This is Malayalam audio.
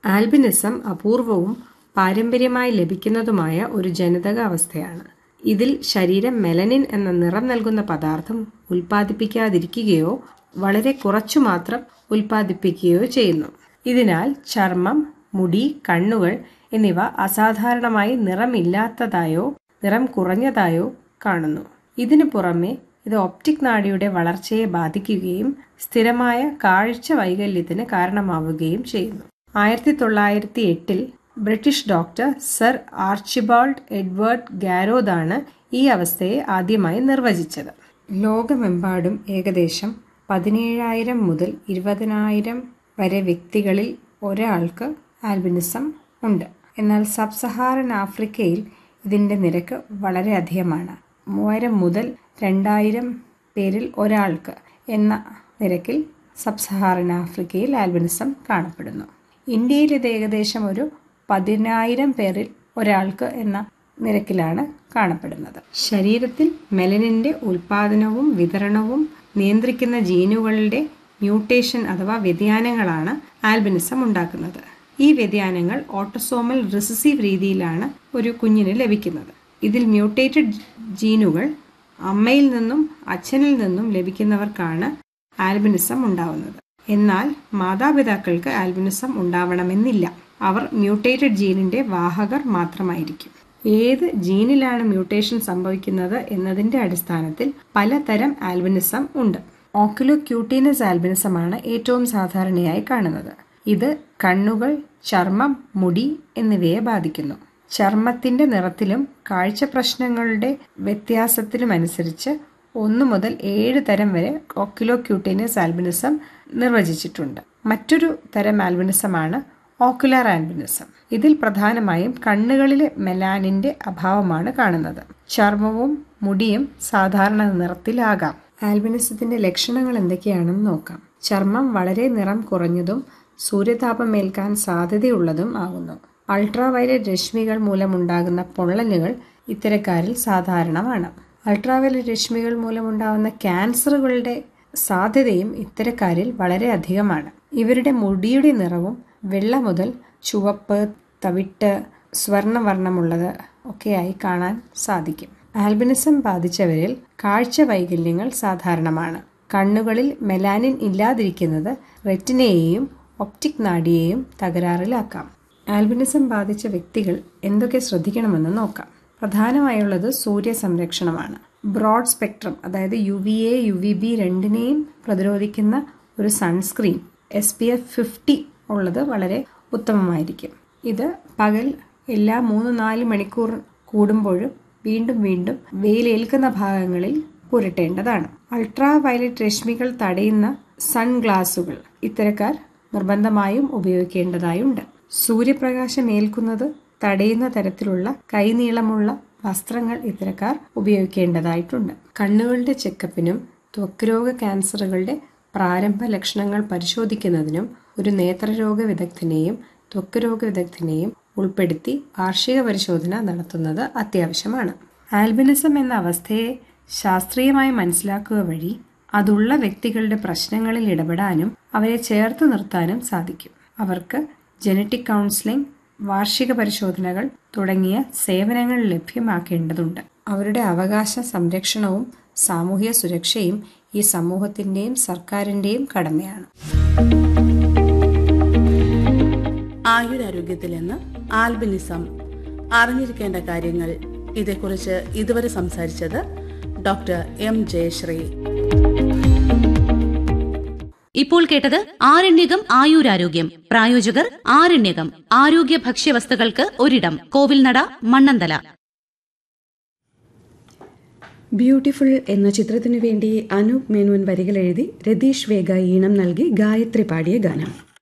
ആൽബിനിസം അപൂർവവും പാരമ്പര്യമായി ലഭിക്കുന്നതുമായ ഒരു ജനിതക അവസ്ഥയാണ് ഇതിൽ ശരീരം മെലനിൻ എന്ന നിറം നൽകുന്ന പദാർത്ഥം ഉൽപ്പാദിപ്പിക്കാതിരിക്കുകയോ വളരെ കുറച്ചു മാത്രം ഉൽപ്പാദിപ്പിക്കുകയോ ചെയ്യുന്നു ഇതിനാൽ ചർമ്മം മുടി കണ്ണുകൾ എന്നിവ അസാധാരണമായി നിറമില്ലാത്തതായോ നിറം കുറഞ്ഞതായോ കാണുന്നു ഇതിനു പുറമെ ഇത് ഒപ്റ്റിക് നാഡിയുടെ വളർച്ചയെ ബാധിക്കുകയും സ്ഥിരമായ കാഴ്ച വൈകല്യത്തിന് കാരണമാവുകയും ചെയ്യുന്നു ആയിരത്തി തൊള്ളായിരത്തി എട്ടിൽ British doctor sir Archibald Edward ഗാരോദാണ് ഈ അവസ്ഥയെ ആദ്യമായി നിർവചിച്ചത് ലോകമെമ്പാടും ഏകദേശം പതിനേഴായിരം മുതൽ ഇരുപതിനായിരം വരെ വ്യക്തികളിൽ ഒരാൾക്ക് ആൽബിനിസം ഉണ്ട് എന്നാൽ സബ് സഹാറൻ ആഫ്രിക്കയിൽ ഇതിൻ്റെ നിരക്ക് വളരെ അധികമാണ് മൂവായിരം മുതൽ രണ്ടായിരം പേരിൽ ഒരാൾക്ക് എന്ന നിരക്കിൽ സബ് സഹാറൻ ആഫ്രിക്കയിൽ ആൽബിനിസം കാണപ്പെടുന്നു ഇന്ത്യയിൽ ഇത് ഏകദേശം ഒരു പതിനായിരം പേരിൽ ഒരാൾക്ക് എന്ന നിരക്കിലാണ് കാണപ്പെടുന്നത് ശരീരത്തിൽ മെലനിന്റെ ഉൽപാദനവും വിതരണവും നിയന്ത്രിക്കുന്ന ജീനുകളുടെ മ്യൂട്ടേഷൻ അഥവാ വ്യതിയാനങ്ങളാണ് ആൽബിനിസം ഉണ്ടാക്കുന്നത് ഈ വ്യതിയാനങ്ങൾ ഓട്ടോസോമൽ റിസസീവ് രീതിയിലാണ് ഒരു കുഞ്ഞിന് ലഭിക്കുന്നത് ഇതിൽ മ്യൂട്ടേറ്റഡ് ജീനുകൾ അമ്മയിൽ നിന്നും അച്ഛനിൽ നിന്നും ലഭിക്കുന്നവർക്കാണ് ആൽബിനിസം ഉണ്ടാവുന്നത് എന്നാൽ മാതാപിതാക്കൾക്ക് ആൽബിനിസം ഉണ്ടാവണമെന്നില്ല അവർ മ്യൂട്ടേറ്റഡ് ജീനിന്റെ വാഹകർ മാത്രമായിരിക്കും ഏത് ജീനിലാണ് മ്യൂട്ടേഷൻ സംഭവിക്കുന്നത് എന്നതിന്റെ അടിസ്ഥാനത്തിൽ പലതരം ആൽബിനിസം ഉണ്ട് ഓക്കുലോ ക്യൂട്ടീനസ് ആൽബിനിസമാണ് ഏറ്റവും സാധാരണയായി കാണുന്നത് ഇത് കണ്ണുകൾ ചർമ്മം മുടി എന്നിവയെ ബാധിക്കുന്നു ചർമ്മത്തിന്റെ നിറത്തിലും കാഴ്ച പ്രശ്നങ്ങളുടെ വ്യത്യാസത്തിലുമനുസരിച്ച് ഒന്ന് മുതൽ ഏഴ് തരം വരെ ഓക്കുലോ ക്യൂട്ടീനസ് ആൽബിനിസം നിർവചിച്ചിട്ടുണ്ട് മറ്റൊരു തരം ആൽബിനിസമാണ് ഓക്കുലാർ ആൽബിനിസം ഇതിൽ പ്രധാനമായും കണ്ണുകളിലെ മെലാനിന്റെ അഭാവമാണ് കാണുന്നത് ചർമ്മവും മുടിയും സാധാരണ നിറത്തിലാകാം ആൽബിനിസത്തിന്റെ ലക്ഷണങ്ങൾ എന്തൊക്കെയാണെന്ന് നോക്കാം ചർമ്മം വളരെ നിറം കുറഞ്ഞതും സൂര്യതാപമേൽക്കാൻ സാധ്യതയുള്ളതും ആകുന്നു അൾട്രാവയലറ്റ് രശ്മികൾ മൂലമുണ്ടാകുന്ന പൊള്ളലുകൾ ഇത്തരക്കാരിൽ സാധാരണമാണ് അൾട്രാവയലറ്റ് രശ്മികൾ മൂലമുണ്ടാകുന്ന ക്യാൻസറുകളുടെ സാധ്യതയും ഇത്തരക്കാരിൽ വളരെ അധികമാണ് ഇവരുടെ മുടിയുടെ നിറവും വെള്ള മുതൽ ചുവപ്പ് തവിട്ട് സ്വർണ്ണവർണ്ണമുള്ളത് ഒക്കെയായി കാണാൻ സാധിക്കും ആൽബിനിസം ബാധിച്ചവരിൽ കാഴ്ച വൈകല്യങ്ങൾ സാധാരണമാണ് കണ്ണുകളിൽ മെലാനിൻ ഇല്ലാതിരിക്കുന്നത് റെറ്റിനയെയും ഒപ്റ്റിക് നാഡിയെയും തകരാറിലാക്കാം ആൽബിനിസം ബാധിച്ച വ്യക്തികൾ എന്തൊക്കെ ശ്രദ്ധിക്കണമെന്ന് നോക്കാം പ്രധാനമായുള്ളത് സൂര്യ സംരക്ഷണമാണ് ബ്രോഡ് സ്പെക്ട്രം അതായത് U V A U V B രണ്ടിനെയും പ്രതിരോധിക്കുന്ന ഒരു sunscreen S P F fifty ഉള്ളത് വളരെ ഉത്തമമായിരിക്കും ഇത് പകൽ എല്ലാ മൂന്ന് നാല് മണിക്കൂർ കൂടുമ്പോഴും വീണ്ടും വീണ്ടും വെയിലേൽക്കുന്ന ഭാഗങ്ങളിൽ പുരട്ടേണ്ടതാണ് അൾട്രാ വയലറ്റ് രശ്മികൾ തടയുന്ന സൺഗ്ലാസുകൾ ഇത്തരക്കാർ നിർബന്ധമായും ഉപയോഗിക്കേണ്ടതായുണ്ട് സൂര്യപ്രകാശം ഏൽക്കുന്നത് തടയുന്ന തരത്തിലുള്ള കൈനീളമുള്ള വസ്ത്രങ്ങൾ ഇത്തരക്കാർ ഉപയോഗിക്കേണ്ടതായിട്ടുണ്ട് കണ്ണുകളുടെ ചെക്കപ്പിനും ത്വക്ക് രോഗ ക്യാൻസറുകളുടെ പ്രാരംഭ ലക്ഷണങ്ങൾ പരിശോധിക്കുന്നതിനും ഒരു നേത്രരോഗ വിദഗ്ധനെയും ത്വക്ക് രോഗ വിദഗ്ധനെയും ഉൾപ്പെടുത്തി വാർഷിക പരിശോധന നടത്തുന്നത് അത്യാവശ്യമാണ് ആൽബിനിസം എന്ന അവസ്ഥയെ ശാസ്ത്രീയമായി മനസ്സിലാക്കുക വഴി അതുള്ള വ്യക്തികളുടെ പ്രശ്നങ്ങളിൽ ഇടപെടാനും അവരെ ചേർത്ത് നിർത്താനും സാധിക്കും അവർക്ക് ജനറ്റിക് കൗൺസിലിംഗ് വാർഷിക പരിശോധനകൾ തുടങ്ങിയ സേവനങ്ങൾ ലഭ്യമാക്കേണ്ടതുണ്ട് അവരുടെ അവകാശ സംരക്ഷണവും സാമൂഹ്യ സുരക്ഷയും ഈ സമൂഹത്തിന്റെയും സർക്കാരിന്റെയും കടമയാണ് ആയുരാരോഗ്യത്തിൽ നിന്ന് ആൽബിനിസം അറിഞ്ഞിരിക്കേണ്ട കാര്യങ്ങൾ ഇതേക്കുറിച്ച് ഇതുവരെ സംസാരിച്ചത് ഡോക്ടർ എം ജയശ്രീ ഇപ്പോൾ കേട്ടത് ആരണ്യകം ആയുരാരോഗ്യം പ്രായോജകർ ആരണ്യകം ആരോഗ്യ ഭക്ഷ്യവസ്തുക്കൾക്ക് ഒരിടം കോവിൽനട മണ്ണന്തല ബ്യൂട്ടിഫുൾ എന്ന ചിത്രത്തിനു വേണ്ടി അനൂപ് മേനോൻ വരികൾ എഴുതി രതീഷ് വേഗ ഈണം നൽകി ഗായത്രി പാടിയ ഗാനം